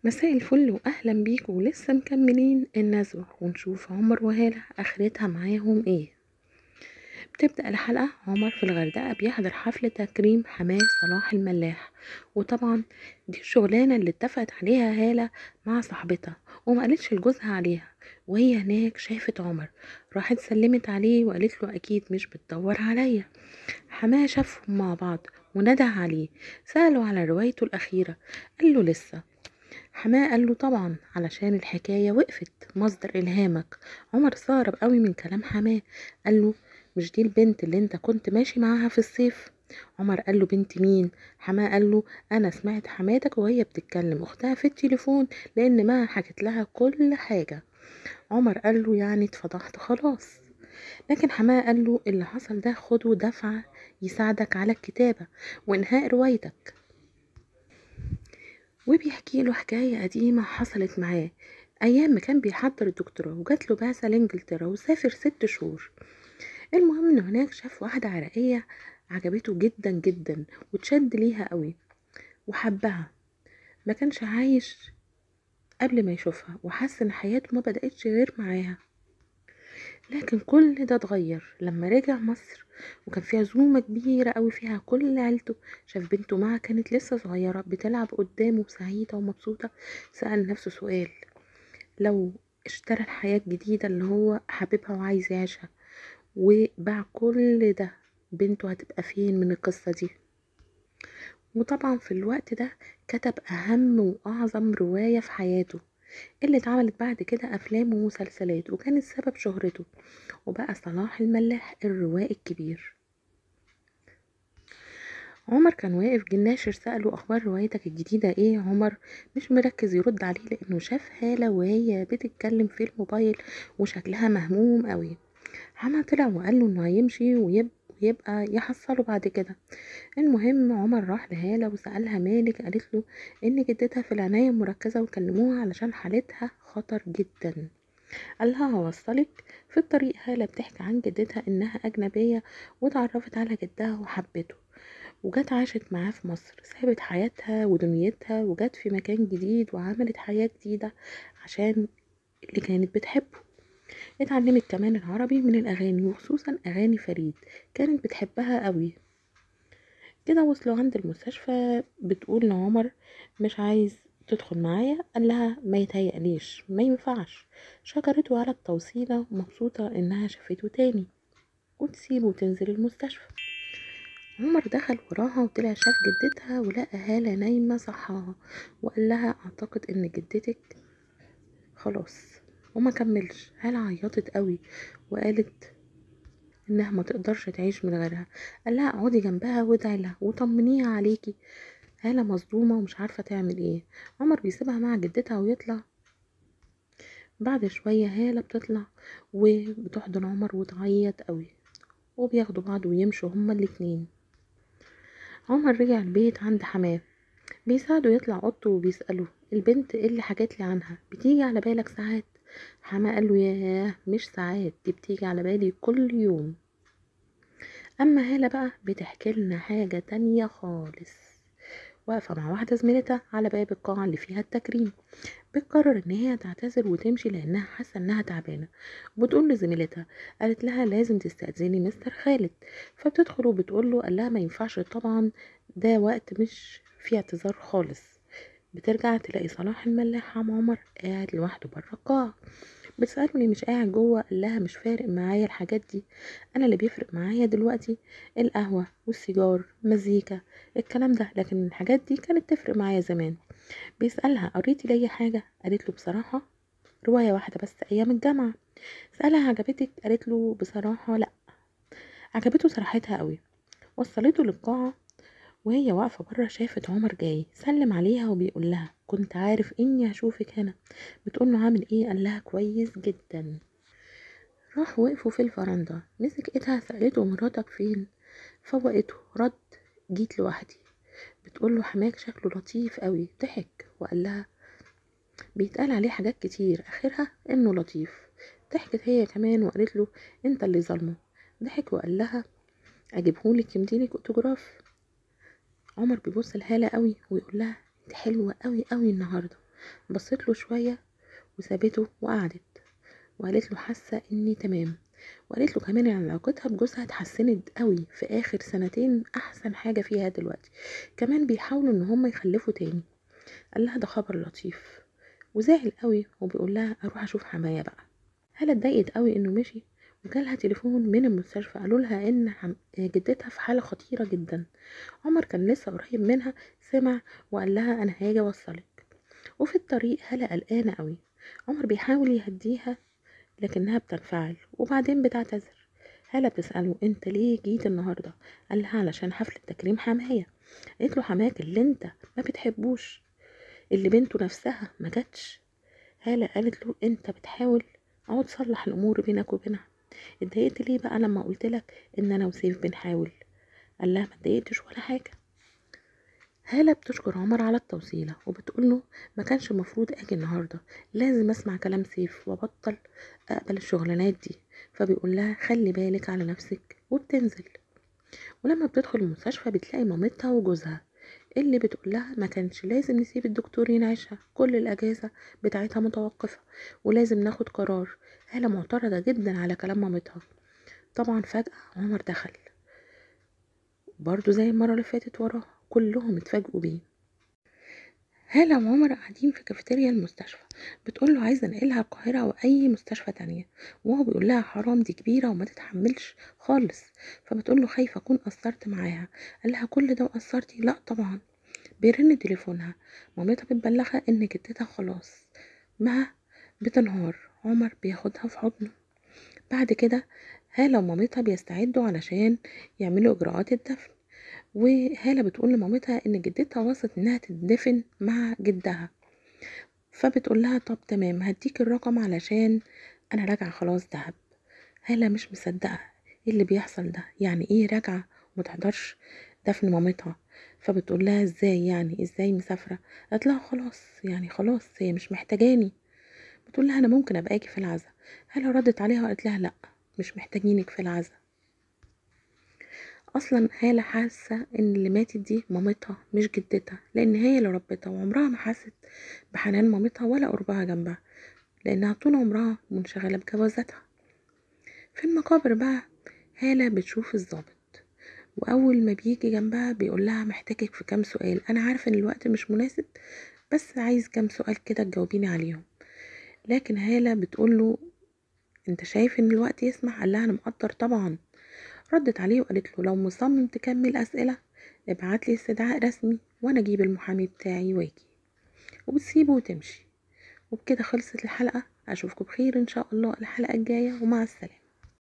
مساء الفل واهلا بيكم ولسه مكملين النزوة ونشوف عمر وهالة اخرتها معاهم ايه بتبدأ الحلقة عمر في الغردقة بيحضر حفل تكريم حماه صلاح الملاح وطبعا دي الشغلانة اللي اتفقت عليها هالة مع صاحبتها وما قالتش لجوزها عليها وهي هناك شافت عمر راحت سلمت عليه وقالت له اكيد مش بتدور عليا حماه شافهم مع بعض ونده عليه سأله على روايته الأخيرة قال له لسه حماه قال له طبعا علشان الحكاية وقفت مصدر إلهامك عمر استغرب قوي من كلام حماه قال له مش دي البنت اللي انت كنت ماشي معاها في الصيف عمر قال له بنت مين حماه قال له انا سمعت حماتك وهي بتتكلم اختها في التليفون لان ما حكت لها كل حاجة عمر قال له يعني اتفضحت خلاص لكن حماه قال له اللي حصل ده خده دفعة يساعدك على الكتابة وإنهاء روايتك وبيحكي له حكاية قديمة حصلت معاه أيام ما كان بيحضر الدكتوراه وجات له بعثة لإنجلترا وسافر ست شهور المهم إن هناك شاف واحدة عراقية عجبته جدا جدا وتشد ليها قوي وحبها ما كانش عايش قبل ما يشوفها وحس إن حياته ما بدأتش غير معاها لكن كل ده اتغير لما رجع مصر وكان في عزومة كبيرة قوي فيها كل عيلته شاف بنته معاه كانت لسه صغيرة بتلعب قدامه سعيدة ومبسوطة سأل نفسه سؤال لو اشترى الحياة الجديدة اللي هو حاببها وعايز يعيشها وباع كل ده بنته هتبقى فين من القصة دي وطبعا في الوقت ده كتب أهم وأعظم رواية في حياته اللي اتعملت بعد كده أفلام ومسلسلات وكانت سبب شهرته وبقى صلاح الملاح الروائي الكبير عمر كان واقف جناشر سأله أخبار روايتك الجديدة ايه عمر مش مركز يرد عليه لأنه شاف هالة وهي بتتكلم في الموبايل وشكلها مهموم قوي حما طلع وقال له انه هيمشي ويب ويبقى يحصله بعد كده المهم عمر راح لهالة وسألها مالك قالت له ان جدتها في العناية المركزة وكلموها علشان حالتها خطر جدا قالها هوصلك في الطريق هالة بتحكي عن جدتها انها اجنبية واتعرفت على جدها وحبته وجت عاشت معاه في مصر سابت حياتها ودنيتها وجت في مكان جديد وعملت حياة جديدة عشان اللي كانت بتحبه اتعلمت كمان العربي من الأغاني وخصوصا أغاني فريد كانت بتحبها قوي كده وصلوا عند المستشفى بتقول لعمر مش عايز تدخل معايا قال لها ما يتهيأليش ما ينفعش شكرته على التوصيلة ومبسوطة انها شافته تاني وتسيبه وتنزل المستشفى عمر دخل وراها وطلع شاف جدتها ولقى هالة نايمة صحاها وقال لها اعتقد ان جدتك خلاص وما كملش هالة عيطت قوي وقالت انها ما تقدرش تعيش من غيرها قال لها اقعدي جنبها وادعي لها وطمنيها عليكي هالة مصدومة ومش عارفة تعمل ايه عمر بيسيبها مع جدتها ويطلع بعد شوية هالة بتطلع وبتحضن عمر وتعيط قوي وبياخدوا بعض ويمشوا هما الاتنين عمر رجع البيت عند حماه بيساعده يطلع اوضته وبيسأله البنت ايه اللي حكت لي عنها بتيجي على بالك ساعات حما قال له ياه مش ساعات دي بتيجي على بالي كل يوم اما هالة بقى بتحكي لنا حاجة تانية خالص واقفة مع واحدة زميلتها على باب القاعة اللي فيها التكريم بتقرر ان هي تعتذر وتمشي لانها حاسة انها تعبانة وبتقول لزميلتها قالت لها لازم تستأذني مستر خالد فبتدخل وبتقول له قال لها ما ينفعش طبعا ده وقت مش فيه اعتذار خالص بترجع تلاقي صلاح الملاح عم عمر قاعد لوحده بره القاعة بتسأله ليه مش قاعد جوه قال لها مش فارق معايا الحاجات دي انا اللي بيفرق معايا دلوقتي القهوة والسيجار مزيكا الكلام ده لكن الحاجات دي كانت تفرق معايا زمان بيسألها قريتي لي حاجة قالت له بصراحة رواية واحدة بس أيام الجامعة سألها عجبتك قالت له بصراحة لأ عجبته صراحتها قوي وصلته للقاعة وهي واقفة برا شافت عمر جاي سلم عليها وبيقول لها كنت عارف اني هشوفك هنا بتقول له عامل ايه قال لها كويس جدا راح وقفوا في الفرندا مسك ايدها سألته مراتك فين فوقته رد جيت لوحدي بتقول له حماك شكله لطيف قوي ضحك وقال لها بيتقال عليه حاجات كتير اخرها انه لطيف ضحكت هي كمان وقالت له انت اللي ظلمه ضحك وقال لها اجيبهولك يمديلك اوتوجراف عمر بيبص لهالة قوي ويقول لها انت حلوة قوي قوي النهاردة بصت له شوية وسابته وقعدت وقالت له حاسة اني تمام وقالت له كمان ان علاقتها بجوزها اتحسنت قوي في اخر سنتين احسن حاجة فيها دلوقتي كمان بيحاولوا ان هم يخلفوا تاني قال لها ده خبر لطيف وزعل قوي وبيقول لها اروح اشوف حماية بقى هلا اتضايقت قوي انه مشي وجالها تليفون من المستشفى قالوا لها ان حم- جدتها في حالة خطيرة جدا عمر كان لسه قريب منها سمع وقال لها انا هاجي اوصلك وفي الطريق هلا قلقانة قوي عمر بيحاول يهديها لكنها بتنفعل وبعدين بتعتذر هلا بتسأله انت ليه جيت النهاردة قال لها علشان حفلة تكريم حماية قالت له حماك اللي انت ما بتحبوش اللي بنته نفسها ما جاتش هالة قالت له انت بتحاول اقعد تصلح الامور بينك وبينها اتضايقت ليه بقى لما قلت لك ان انا وسيف بنحاول قال لها ما اتضايقتش ولا حاجه هالة بتشكر عمر على التوصيلة وبتقول له ما كانش المفروض اجي النهارده لازم اسمع كلام سيف وابطل اقبل الشغلانات دي فبيقول لها خلي بالك على نفسك وبتنزل ولما بتدخل المستشفى بتلاقي مامتها وجوزها اللي بتقول لها ما كانش لازم نسيب الدكتور ينعيشها كل الأجازة بتاعتها متوقفة ولازم ناخد قرار هالة معترضة جدا على كلام مامتها طبعا فجأة عمر دخل برضو زي المرة اللي فاتت وراه كلهم اتفاجئوا بيه هالة وعمر قاعدين في كافيتيريا المستشفى بتقول له عايزة انقلها القاهرة أو أي مستشفى تانية وهو بيقول لها حرام دي كبيرة وما تتحملش خالص فبتقول له خايفة أكون قصرت معاها قال لها كل ده وقصرتي لا طبعا بيرن تليفونها مامتها بتبلغها ان جدتها خلاص ما بتنهار عمر بياخدها في حضنه بعد كده هالة ومامتها بيستعدوا علشان يعملوا إجراءات الدفن وهالة بتقول لمامتها إن جدتها وصلت إنها تدفن مع جدها فبتقول لها طب تمام هديك الرقم علشان أنا راجعة خلاص دهب هالة مش مصدقة ايه اللي بيحصل ده يعني ايه راجعة ومتحضرش دفن مامتها فبتقول لها ازاي يعني ازاي مسافرة قالت لها خلاص يعني خلاص هي مش محتاجاني بتقول لها انا ممكن ابقى اجي في العزا هالة ردت عليها وقالت لها لا مش محتاجينك في العزا اصلا هالة حاسة ان اللي ماتت دي مامتها مش جدتها لان هي اللي ربتها وعمرها ما حست بحنان مامتها ولا قربها جنبها لانها طول عمرها منشغلة بجوازاتها في المقابر بقى هالة بتشوف الضابط وأول ما بيجي جنبها بيقول لها محتاجك في كام سؤال أنا عارفة إن الوقت مش مناسب بس عايز كام سؤال كده تجاوبيني عليهم لكن هالة بتقوله انت شايف ان الوقت يسمح قال لها انا مقدر طبعا ردت عليه وقالت له لو مصمم تكمل اسئله ابعت لي استدعاء رسمي وانا اجيب المحامي بتاعي واجي وبتسيبه وتمشي وبكده خلصت الحلقه اشوفكم بخير ان شاء الله الحلقه الجايه ومع السلامه